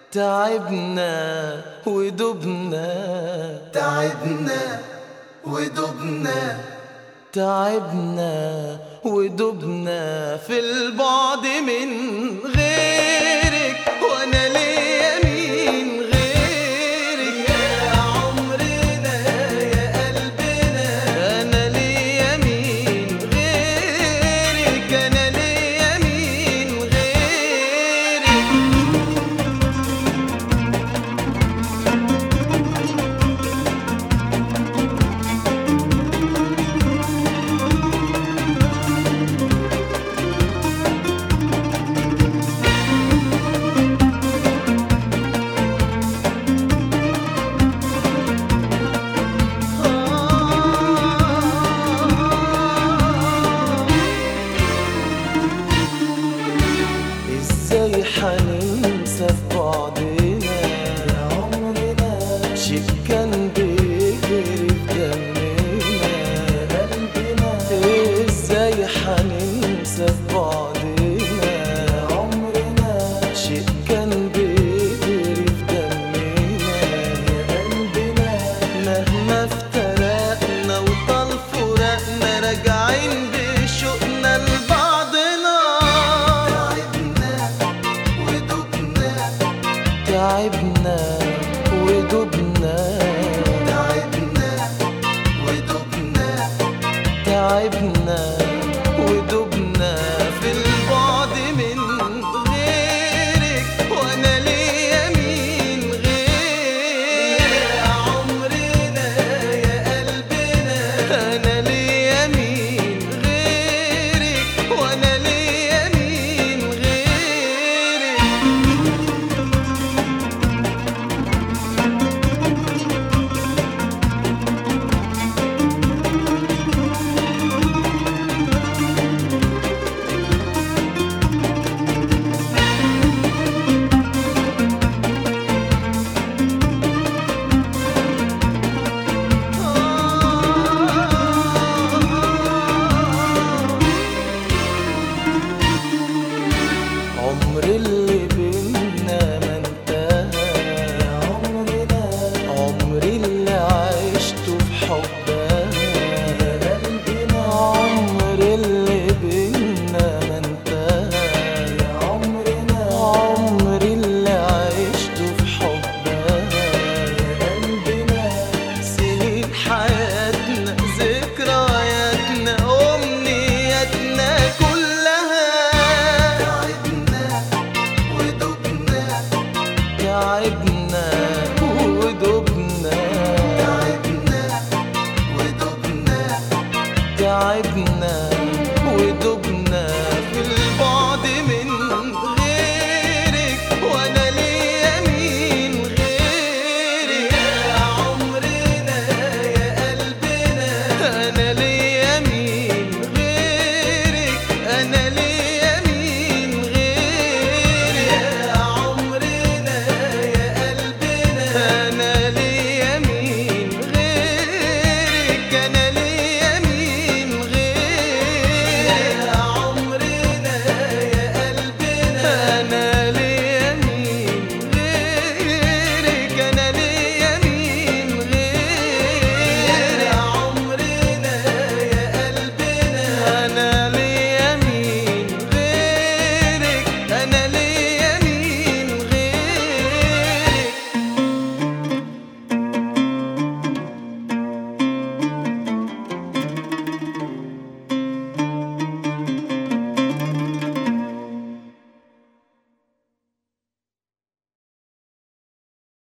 تعبنا ودبنا تعبنا ودبنا تعبنا ودبنا في البعد من غيرك وانا ليا مين غيرك يا عمرنا يا قلبنا انا ليا مين غيرك انا ليا مين غيرك ازاي حننسى في بعضنا يا عمرنا شيء كان بيجري في دمنا يا قلبنا ازاي حننسى في بعضنا يا عمرنا شيء كان بيجري في دمنا يا قلبنا مهما افترقنا وطال فراقنا راجعين بشوقنا لبعضنا تعبنا ودبنا تعبنا ودبنا تعبنا ودبنا تعبنا ودبنا في البعد من غيرك وانا ليا مين غيرك يا عمرنا يا قلبنا انا ليا مين غيرك وانا ليا مين غيرك عمر اللي بينا ما انتهى يا عمرنا عمري اللي عشته في حبها يا قلبنا عمر اللي بينا ما انتهى يا عمرنا عمري اللي عشته في حبها يا قلبنا سنين حياتنا ذكرياتنا أمنياتنا كلها تعبنا ودبنا تعبنا